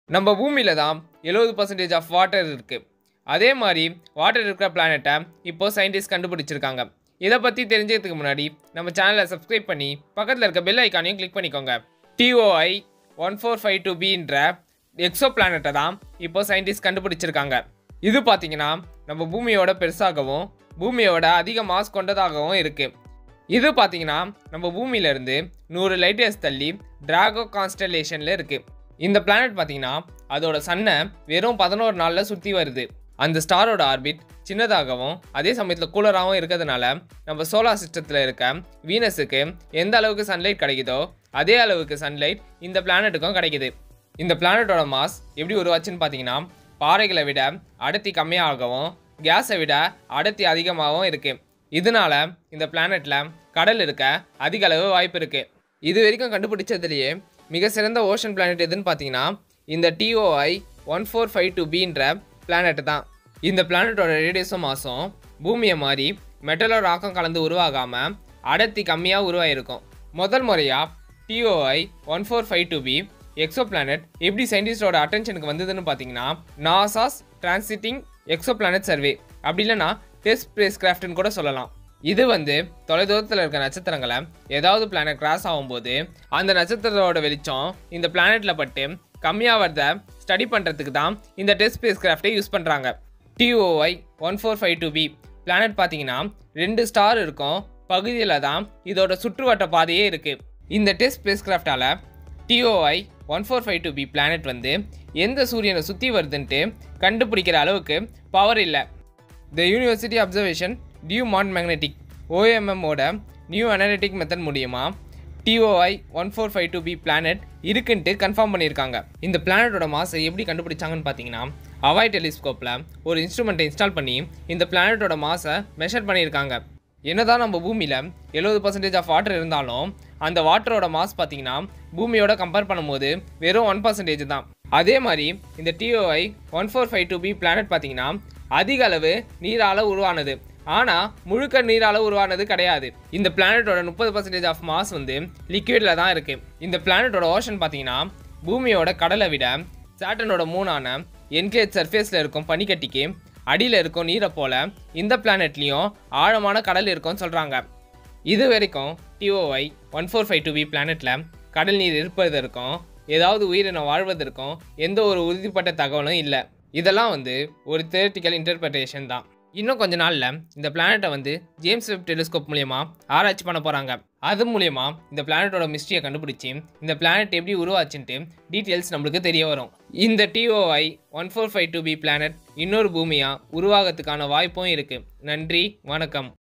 நம்ம பூமியில் தான் எழுபது பர்சன்டேஜ் ஆஃப் வாட்டர் இருக்குது அதே மாதிரி வாட்டர் இருக்கிற பிளானட்டை இப்போ சயின்டிஸ்ட் கண்டுபிடிச்சிருக்காங்க இதை பற்றி தெரிஞ்சதுக்கு முன்னாடி நம்ம சேனலை சப்ஸ்கிரைப் பண்ணி பக்கத்தில் இருக்க பெல் ஐக்கானையும் கிளிக் பண்ணிக்கோங்க TOI one four five two பின்ற எக்ஸோ பிளானட்டை தான் இப்போ சயின்டிஸ்ட் கண்டுபிடிச்சிருக்காங்க இது பார்த்தீங்கன்னா நம்ம பூமியோட பெருசாகவும் பூமியோட அதிக மாஸ் கொண்டதாகவும் இருக்குது இது பார்த்தீங்கன்னா நம்ம பூமியிலேருந்து நூறு லைட் இயர்ஸ் தள்ளி டிராகோ கான்ஸ்டலேஷனில் இருக்குது இந்த பிளானட் பார்த்தீங்கன்னா அதோட சன்னை வெறும் பதினோரு நாளில் சுற்றி வருது அந்த ஸ்டாரோட ஆர்பிட் சின்னதாகவும் அதே சமயத்தில் கூலராகவும் இருக்கிறதுனால நம்ம சோலார் சிஸ்டத்தில் இருக்க வீனஸுக்கு எந்த அளவுக்கு சன்லைட் கிடைக்குதோ அதே அளவுக்கு சன்லைட் இந்த பிளானட்டுக்கும் கிடைக்குது இந்த பிளானட்டோட மாஸ் எப்படி உருவாச்சுன்னு பார்த்தீங்கன்னா பாறைகளை விட அடர்த்தி கம்மியாகவும் கேஸை விட அடர்த்தி அதிகமாகவும் இருக்குது இதனால இந்த பிளானட்டில் கடல் இருக்க அதிக அளவு வாய்ப்பு இருக்குது இது வரைக்கும் கண்டுபிடிச்சதுலேயே மிக சிறந்த ஓஷன் பிளானட் எதுன்னு பார்த்தீங்கன்னா இந்த TOI one four five two பின்ற பிளானட் தான் இந்த பிளானட்டோட ரேடியஸும் மாதம் பூமியை மாதிரி மெட்டலோ ராக்கம் கலந்து உருவாகாமல் அடர்த்தி கம்மியாக உருவாயிருக்கும் முதல் முறையாக TOI one four five two b exoplanet எப்படி சயின்டிஸ்டோட அட்டென்ஷனுக்கு வந்ததுன்னு பார்த்தீங்கன்னா NASA's transiting exoplanet survey அப்படி இல்லைன்னா டெஸ்ட் ஸ்பேஸ் கிராஃப்ட்னு கூட சொல்லலாம் இது வந்து தொலைதூரத்தில் இருக்க நட்சத்திரங்களை ஏதாவது பிளானட் கிராஸ் ஆகும்போது அந்த நட்சத்திரத்தோட வெளிச்சம் இந்த பிளானட்டில் பட்டு கம்மியாகிறத ஸ்டடி பண்ணுறதுக்கு தான் இந்த டெஸ்ட் ஸ்பேஸ் கிராஃப்டை யூஸ் பண்ணுறாங்க TOI one four five two b planet பார்த்தீங்கன்னா ரெண்டு ஸ்டார் இருக்கும் பகுதியில் தான் இதோட சுற்றுவட்ட பாதையே இருக்குது இந்த டெஸ்ட் ஸ்பேஸ் கிராஃப்டால் TOI one four five two b planet வந்து எந்த சூரியனை சுற்றி வருதுன்ட்டு கண்டுபிடிக்கிற அளவுக்கு பவர் இல்லை த யூனிவர்சிட்டி அப்சர்வேஷன் டியூ மான் மேக்னெட்டிக் ஓஎம்எம்மோட நியூ அனலிட்டிக் மெத்தட் மூலியமா TOI one four five two b planet இருக்குன்ட்டு கன்ஃபார்ம் பண்ணியிருக்காங்க இந்த பிளானட்டோட மாசை எப்படி கண்டுபிடிச்சாங்கன்னு பார்த்தீங்கன்னா அவாய் டெலிஸ்கோப்பில் ஒரு இன்ஸ்ட்ருமெண்ட்டை இன்ஸ்டால் பண்ணி இந்த பிளானட்டோட மாசை மெஷர் பண்ணியிருக்காங்க என்னதான் நம்ம பூமியில் எழுபது பர்சன்டேஜ் ஆஃப் வாட்டர் இருந்தாலும் அந்த வாட்டரோட மாஸ் பார்த்தீங்கன்னா பூமியோட கம்பேர் பண்ணும்போது வெறும் ஒன் பர்சன்டேஜ் தான் அதே மாதிரி இந்த TOI one four five two b planet பார்த்தீங்கன்னா அதிக அளவு நீரால் உருவானது ஆனால் முழுக்க நீரால் உருவானது கிடையாது இந்த பிளானட்டோட முப்பது பர்சன்டேஜ் ஆஃப் மாஸ் வந்து லிக்விடில் தான் இருக்குது இந்த பிளானட்டோட ஓஷன் பார்த்தீங்கன்னா பூமியோட கடலை விட சாட்டனோட மூணான என்கேஜ் சர்ஃபேஸில் இருக்கும் பனிக்கட்டிக்கு அடியில் இருக்கும் நீரை போல இந்த பிளானட்லேயும் ஆழமான கடல் இருக்கும்னு சொல்கிறாங்க இது வரைக்கும் TOI one four five two b பிளானட்டில் கடல் நீர் இருப்பதற்கும் ஏதாவது உயிரினம் வாழ்வதற்கும் எந்த ஒரு உறுதிப்பட்ட தகவலும் இல்லை இதெல்லாம் வந்து ஒரு தேர்ட்டிக்கல் இன்டர்பிரேஷன் தான் இன்னும் கொஞ்ச நாளில் இந்த பிளானட்டை வந்து ஜேம்ஸ் வெப் டெலிஸ்கோப் மூலயமா ஆராய்ச்சி பண்ண போகிறாங்க அது மூலயமா இந்த பிளானட்டோட மிஸ்ட்ரியை கண்டுபிடிச்சி இந்த பிளானட் எப்படி உருவாச்சுன்ட்டு டீட்டெயில்ஸ் நம்மளுக்கு தெரிய வரும் இந்த TOI one four five two b planet இன்னொரு பூமியாக உருவாகிறதுக்கான வாய்ப்பும் இருக்குது நன்றி வணக்கம்